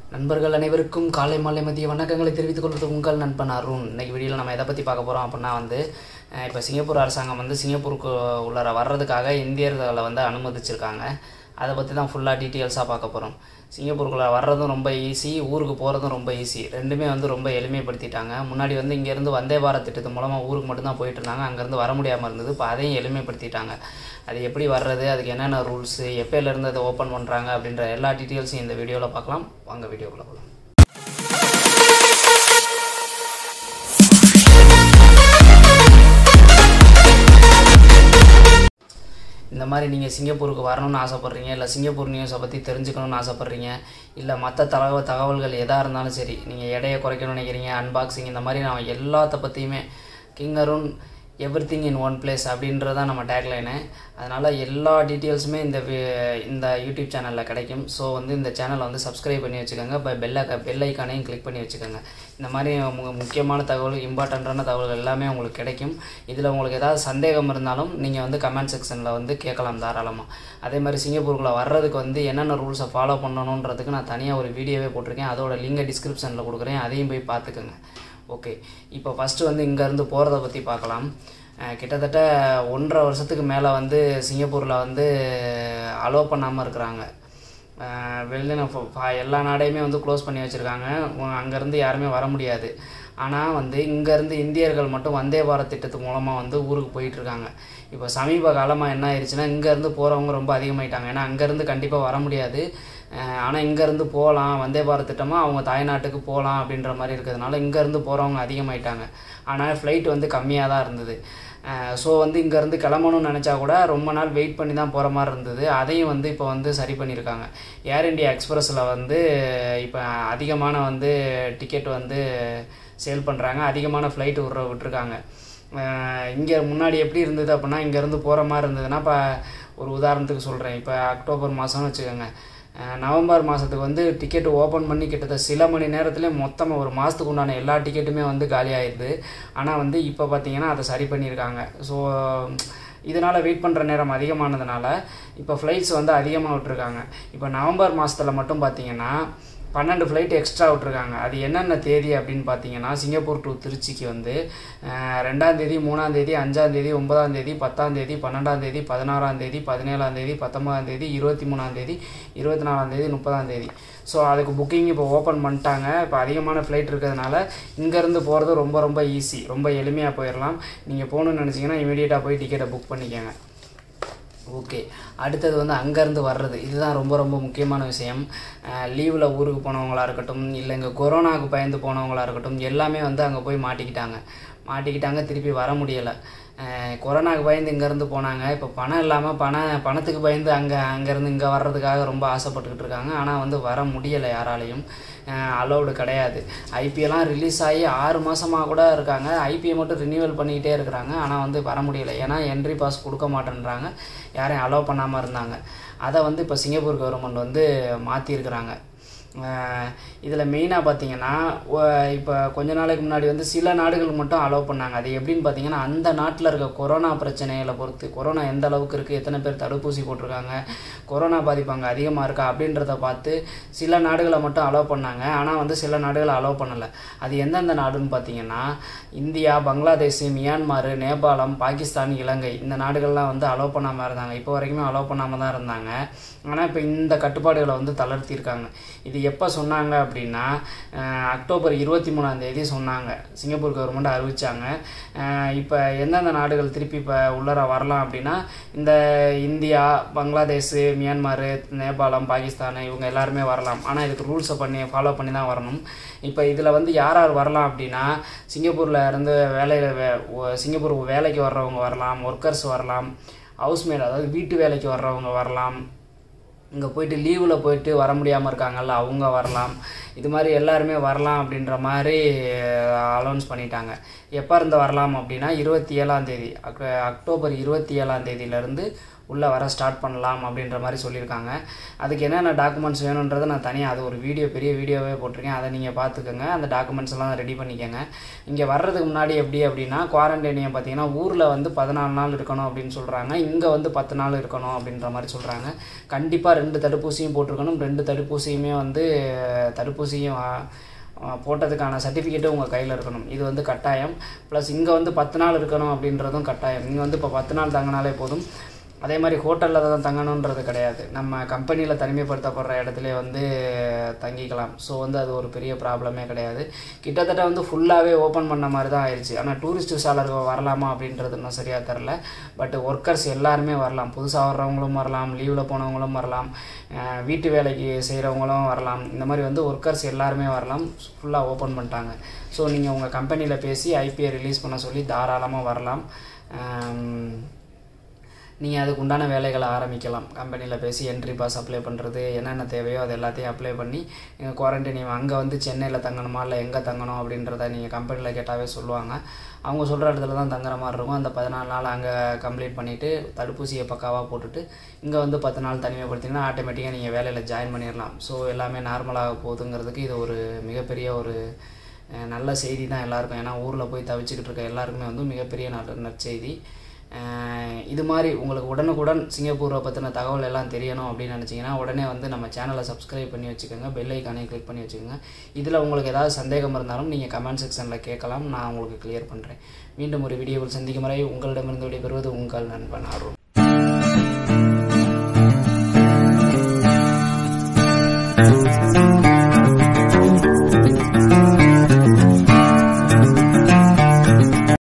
நண்பர்கள் அனைவருக்கும் காலை மாலை மதிய வணக்கங்களை தெரிவித்துக் கொள்வது உங்கள் நண்பன் அருண் இன்னைக்கு வீடியோவில் நம்ம எதை பற்றி பார்க்க போகிறோம் அப்படின்னா வந்து அஹ் இப்போ சிங்கப்பூர் அரசாங்கம் வந்து சிங்கப்பூருக்கு உள்ளார வர்றதுக்காக இந்தியர்களை வந்து அனுமதிச்சிருக்காங்க அதை பற்றி தான் ஃபுல்லாக டீட்டெயில்ஸாக பார்க்க போகிறோம் சிங்கப்பூருக்குள்ளே வர்றதும் ரொம்ப ஈஸி ஊருக்கு போகிறதும் ரொம்ப ஈஸி ரெண்டுமே வந்து ரொம்ப எளிமைப்படுத்திட்டாங்க முன்னாடி வந்து இங்கேருந்து வந்தே பாரத் திட்டத்து மூலமாக ஊருக்கு மட்டும்தான் போயிட்டு இருந்தாங்க அங்கேருந்து வர முடியாமல் இருந்தது இப்போ அதையும் எளிமைப்படுத்திட்டாங்க அது எப்படி வர்றது அதுக்கு என்னென்ன ரூல்ஸு எப்போலேருந்து அதை ஓப்பன் பண்ணுறாங்க அப்படின்ற எல்லா டீட்டெயில்ஸையும் இந்த வீடியோவில் பார்க்கலாம் வாங்க வீடியோக்குள்ளே போகலாம் இந்த மாதிரி நீங்கள் சிங்கப்பூருக்கு வரணும்னு ஆசைப்பட்றீங்க இல்லை சிங்கப்பூர் நியூஸை பற்றி தெரிஞ்சுக்கணும்னு ஆசைப்பட்றீங்க இல்லை மற்ற தகவல் தகவல்கள் எதாக இருந்தாலும் சரி நீங்கள் எடையை குறைக்கணும்னு நினைக்கிறீங்க அன்பாக்சிங் இந்த மாதிரி நான் எல்லாத்த பற்றியுமே king Arun everything in one place அப்படின்றதான் நம்ம டேக்லைனு அதனால் எல்லா டீட்டெயில்ஸுமே இந்த வி- இந்த யூடியூப் சேனலில் கிடைக்கும் ஸோ வந்து இந்த சேனலை வந்து சப்ஸ்கிரைப் பண்ணி வச்சுக்கோங்க இப்போ பெல்ல பெல் ஐக்கானையும் கிளிக் பண்ணி வச்சுக்கோங்க இந்த மாதிரி மு- முக்கியமான தகவல் இம்பார்ட்டண்ட்டான தகவல் எல்லாமே உங்களுக்கு கிடைக்கும் இதில் உங்களுக்கு ஏதாவது சந்தேகம் இருந்தாலும் நீங்கள் வந்து கமெண்ட் செக்ஷனில் வந்து கேட்கலாம் தாராளமாக அதே மாதிரி சிங்கப்பூருக்குள்ளே வர்றதுக்கு வந்து என்னென்ன ரூல்ஸை ஃபாலோ பண்ணணுன்றதுக்கு நான் தனியாக ஒரு வீடியோவே போட்டிருக்கேன் அதோட லிங்கை டிஸ்கிரிப்ஷனில் கொடுக்குறேன் அதையும் போய் பார்த்துக்கோங்க ஓகே இப்போ ஃபஸ்ட்டு வந்து இங்கேருந்து போகிறத பற்றி பார்க்கலாம் அஹ் கிட்டத்தட்ட ஒன்றரை வருஷத்துக்கு மேலே வந்து சிங்கப்பூரில் வந்து அலோவ் பண்ணாமல் இருக்கிறாங்க வெளியில ஃப- ஃப- எல்லா நாடையுமே வந்து க்ளோஸ் பண்ணி வச்சுருக்காங்க அங்கேருந்து யாருமே வர முடியாது ஆனால் வந்து இங்கேருந்து இந்தியர்கள் மட்டும் வந்தே பாரத் திட்டத்து மூலமாக வந்து ஊருக்கு போயிட்டுருக்காங்க இப்போ சமீப காலமாக என்ன ஆயிடுச்சுன்னா இங்கேருந்து போகிறவங்க ரொம்ப அதிகமாயிட்டாங்க ஏன்னா அங்கேருந்து கண்டிப்பாக வர முடியாது ஆனால் இங்கேருந்து போகலாம் வந்தே பாரத் திட்டமாக அவங்க தாய்நாட்டுக்கு போகலாம் அப்படின்ற மாதிரி இருக்கிறதுனால இங்கேருந்து போகிறவங்க அதிகமாயிட்டாங்க ஆனால் ஃப்ளைட் வந்து கம்மியாக தான் இருந்தது ஸோ வந்து இங்கேருந்து கிளம்பணும்னு நினச்சா கூட ரொம்ப நாள் வெயிட் பண்ணி தான் போகிற மாதிரி இருந்தது அதையும் வந்து இப்போ வந்து சரி பண்ணியிருக்காங்க ஏர் இந்தியா எக்ஸ்பிரஸில் வந்து இப்போ அதிகமான வந்து டிக்கெட் வந்து சேல் பண்ணுறாங்க அதிகமான ஃப்ளைட் விட்ற விட்டுருக்காங்க இங்கே முன்னாடி எப்படி இருந்தது அப்படின்னா இங்கேருந்து போகிற மாதிரி இருந்ததுன்னா இப்போ ஒரு உதாரணத்துக்கு சொல்கிறேன் இப்போ அக்டோபர் மாதம்னு வச்சுக்கோங்க அஹ் நவம்பர் மாதத்துக்கு வந்து டிக்கெட் ஓப்பன் பண்ணி கிட்டத்தட்ட சில மணி நேரத்தில் மொத்தமாக ஒரு மாதத்துக்கு உண்டான எல்லா டிக்கெட்டுமே வந்து காலி ஆயிடுது ஆனால் வந்து இப்போ பார்த்தீங்கன்னா அதை சரி பண்ணியிருக்காங்க ஸோ இதனால் வெயிட் பண்ணுற நேரம் அதிகமானதுனால இப்போ ஃப்ளைட்ஸ் வந்து அதிகமாக விட்டுருக்காங்க இப்போ நவம்பர் மாதத்தில் மட்டும் பார்த்தீங்கன்னா பன்னெண்டு ஃப்ளைட் எக்ஸ்ட்ரா விட்ருக்காங்க அது என்னென்ன தேதி அப்படின்னு பார்த்தீங்கன்னா சிங்கப்பூர் டு திருச்சிக்கு வந்து அஹ், ரெண்டாம் தேதி மூணாம் தேதி அஞ்சாம் தேதி ஒன்பதாம் தேதி பத்தாம் தேதி பன்னெண்டாம் தேதி பதினாறாம் தேதி பதினேழாம் தேதி பத்தொன்பதாம் தேதி இருபத்தி மூணாம் தேதி இருபத்தி நாலாம் தேதி முப்பதாம் தேதி ஸோ அதுக்கு புக்கிங் இப்போ ஓப்பன் பண்ணிட்டாங்க இப்போ அதிகமான ஃப்ளைட் இருக்கிறதுனால இங்கேருந்து போகிறது ரொம்ப ரொம்ப ஈஸி ரொம்ப எளிமையாக போயிடலாம் நீங்கள் போகணுன்னு நினச்சிங்கன்னா இமீடியட்டாக போய் டிக்கெட்டை புக் பண்ணிக்கோங்க ஓகே அடுத்தது வந்து அங்கேருந்து வர்றது இதுதான் ரொம்ப ரொம்ப முக்கியமான விஷயம் லீவில் ஊருக்கு போனவங்களா இருக்கட்டும் இல்லை இங்கே கொரோனாவுக்கு பயந்து போனவங்களா இருக்கட்டும் எல்லாமே வந்து அங்கே போய் மாட்டிக்கிட்டாங்க மாட்டிக்கிட்டாங்க திருப்பி வர முடியலை கொரோனாவுக்கு பயந்து இங்கேருந்து போனாங்க இப்போ பணம் இல்லாமல் பணம் பணத்துக்கு பயந்து அங்கே அங்கேருந்து இங்கே வர்றதுக்காக ரொம்ப ஆசைப்பட்டுக்கிட்டு இருக்காங்க ஆனால் வந்து வர முடியலை யாராலையும் அலௌடு கிடையாது ஐபிஎல்லாம் ரிலீஸ் ஆகி ஆறு மாதமாக கூட இருக்காங்க ஐபிஐ மட்டும் ரினியூவல் பண்ணிக்கிட்டே இருக்கிறாங்க ஆனால் வந்து வர முடியலை ஏன்னா என்ட்ரி பாஸ் கொடுக்க மாட்டேன்றாங்க யாரையும் அலோவ் பண்ணாமல் இருந்தாங்க அதை வந்து இப்போ சிங்கப்பூர் கவர்மெண்ட் வந்து மாற்றிருக்கிறாங்க இதில் மெயினாக பார்த்தீங்கன்னா இப்போ கொஞ்ச நாளைக்கு முன்னாடி வந்து சில நாடுகள் மட்டும் அலோவ் பண்ணாங்க அது எப்படின்னு பார்த்தீங்கன்னா அந்த நாட்டில் இருக்க கொரோனா பிரச்சனைகளை பொறுத்து கொரோனா எந்த அளவுக்கு இருக்குது எத்தனை பேர் தடுப்பூசி போட்டிருக்காங்க கொரோனா பாதிப்பு அங்கே அதிகமாக இருக்கா அப்படின்றத பார்த்து சில நாடுகளை மட்டும் அலோவ் பண்ணாங்க ஆனால் வந்து சில நாடுகளை அலோவ் பண்ணலை அது எந்தெந்த நாடுன்னு பார்த்தீங்கன்னா இந்தியா பங்களாதேஷ் மியான்மார் நேபாளம் பாகிஸ்தான் இலங்கை இந்த நாடுகள்லாம் வந்து அலோவ் பண்ணாமல் இருந்தாங்க இப்போ வரைக்குமே அலோவ் பண்ணாமல் தான் இருந்தாங்க ஆனால் இப்போ இந்த கட்டுப்பாடுகளை வந்து தளர்த்தியிருக்காங்க இது எப்போ சொன்னாங்க அப்படின்னா அஹ், அக்டோபர் இருபத்தி மூணாம் தேதி சொன்னாங்க சிங்கப்பூர் கவர்மெண்ட் அறிவிச்சாங்க அஹ், இப்போ எந்தெந்த நாடுகள் திருப்பி இப்போ உள்ளர வரலாம் அப்படின்னா இந்த இந்தியா பங்களாதேஷ் மியான்மர் நேபாளம் பாகிஸ்தான் இவங்க எல்லாருமே வரலாம் ஆனால் இதுக்கு ரூல்ஸை பண்ணி ஃபாலோ பண்ணி தான் வரணும் இப்போ இதில் வந்து யார் யார் வரலாம் அப்படின்னா சிங்கப்பூரில் இருந்து வேலையில் வே ஒ- சிங்கப்பூர் வேலைக்கு வர்றவங்க வரலாம் ஒர்க்கர்ஸ் வரலாம் ஹவுஸ்மேட் அதாவது வீட்டு வேலைக்கு வர்றவங்க வரலாம் இங்கே போயிட்டு லீவில் போயிட்டு வர முடியாமல் இருக்காங்கல்ல அவங்க வரலாம் இது மாதிரி எல்லாருமே வரலாம் அப்படின்ற மாதிரி அலௌன்ஸ் பண்ணிட்டாங்க எப்போ இருந்து வரலாம் அப்படின்னா இருபத்தி ஏழாம் தேதி அக் அக்டோபர் இருபத்தி ஏழாம் தேதியிலேருந்து உள்ளே வர ஸ்டார்ட் பண்ணலாம் அப்படின்ற மாதிரி சொல்லியிருக்காங்க அதுக்கு என்னென்ன டாக்குமெண்ட்ஸ் வேணுன்றதை நான் தனியாக அது ஒரு வீடியோ பெரிய வீடியோவே போட்டிருக்கேன் அதை நீங்கள் பார்த்துக்கோங்க அந்த டாக்குமெண்ட்ஸ் எல்லாம் ரெடி பண்ணிக்கோங்க இங்கே வர்றதுக்கு முன்னாடி எப்படி அப்படின்னா குவாரண்டைனியை பார்த்தீங்கன்னா ஊரில் வந்து பதினாலு நாள் இருக்கணும் அப்படின்னு சொல்கிறாங்க இங்கே வந்து பத்து நாள் இருக்கணும் அப்படின்ற மாதிரி சொல்கிறாங்க கண்டிப்பாக ரெண்டு தடுப்பூசியும் போட்டிருக்கணும் ரெண்டு தடுப்பூசியுமே வந்து தடுப்பூசியும் ஆ, போட்டதுக்கான சர்டிஃபிகேட்டும் உங்கள் கையில் இருக்கணும் இது வந்து கட்டாயம் ப்ளஸ் இங்கே வந்து பத்து நாள் இருக்கணும் அப்படின்றதும் கட்டாயம் இங்கே வந்து இப்போ பத்து நாள் தங்கினாலே போதும் அதே மாதிரி ஹோட்டலில் தான் தங்கணுன்றது கிடையாது நம்ம கம்பெனியில் தனிமைப்படுத்தப்படுற இடத்துல வந்து தங்கிக்கலாம் ஸோ வந்து அது ஒரு பெரிய ப்ராப்ளமே கிடையாது கிட்டத்தட்ட வந்து ஃபுல்லாகவே ஓப்பன் பண்ண மாதிரி தான் ஆயிடுச்சு ஆனால் டூரிஸ்ட் விசாலர்கள் வரலாமா அப்படின்றது இன்னும் சரியாக தெரில பட் ஒர்க்கர்ஸ் எல்லாருமே வரலாம் புதுசாக வர்றவங்களும் வரலாம் லீவில் போனவங்களும் வரலாம் அஹ் வீட்டு வேலைக்கு செய்கிறவங்களும் வரலாம் இந்த மாதிரி வந்து ஒர்க்கர்ஸ் எல்லாருமே வரலாம் ஃபுல்லாக ஓப்பன் பண்ணிட்டாங்க ஸோ நீங்கள் உங்கள் கம்பெனியில் பேசி ஐபிஐ ரிலீஸ் பண்ண சொல்லி தாராளமாக வரலாம் ஆம், நீங்கள் அதுக்கு உண்டான வேலைகளை ஆரம்பிக்கலாம் கம்பெனியில் பேசி என்ட்ரி பாஸ் அப்ளை பண்ணுறது என்னென்ன தேவையோ அது எல்லாத்தையும் அப்ளை பண்ணி குவாரண்டைன் அங்கே வந்து சென்னையில் தங்கணுமா இல்லை எங்கே தங்கணும் அப்படின்றத நீங்கள் கம்பெனியில் கேட்டாவே சொல்லுவாங்க அவங்க சொல்கிற இடத்துல தான் தங்குற மாதிரி இருக்கும் அந்த பதினாலு நாள் அங்கே கம்ப்ளீட் பண்ணிவிட்டு தடுப்பூசியை பக்காவாக போட்டுட்டு இங்கே வந்து பத்து நாள் தனிமைப்படுத்திங்கன்னா ஆட்டோமேட்டிக்காக நீங்கள் வேலையில் ஜாயின் பண்ணிடலாம் ஸோ எல்லாமே நார்மலாக போகுதுங்கிறதுக்கு இது ஒரு மிகப்பெரிய ஒரு அஹ், நல்ல செய்தி தான் எல்லாருக்கும் ஏன்னா ஊரில் போய் தவிச்சுக்கிட்டு இருக்க எல்லாருக்குமே வந்து மிகப்பெரிய நல்ல நற்செய்தி அஹ் இது மாதிரி உங்களுக்கு உடனுக்குடன் சிங்கப்பூரை பற்றின தகவல் எல்லாம் தெரியணும் அப்படின்னு நினச்சிங்கன்னா உடனே வந்து நம்ம சேனலை சப்ஸ்கிரைப் பண்ணி வச்சுக்கோங்க பெல் ஐக்கானே கிளிக் பண்ணி வச்சுக்கோங்க இதில் உங்களுக்கு ஏதாவது சந்தேகம் இருந்தாலும் நீங்கள் கமெண்ட் செக்ஷனில் கேட்கலாம் நான் உங்களுக்கு கிளியர் பண்ணுறேன் மீண்டும் ஒரு வீடியோவில் சந்திக்கும் வரை உங்களிடமிருந்து விடைபெறுவது உங்கள் நண்பன் அருண்